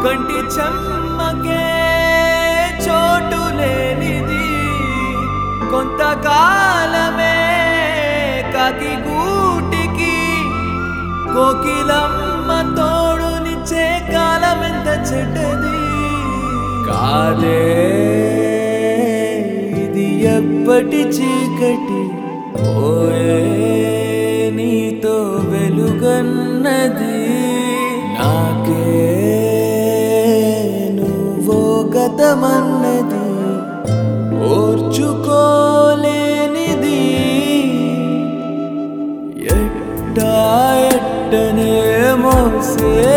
కంటి చెమ్మకే చోటు లేనిది కొంతకాలమే కాకి గూటికి కోకిలమ్మ తోడునిచ్చే కాలం ఎంత చెడ్డది కాదే ఇది ఎప్పటి చీకటి ఓయే నీతో వెలుగన్నది నాకే నువ్వో గతమన్నది ఓర్చుకోలేనిది ఎట్టా ఎట్టనే మోసే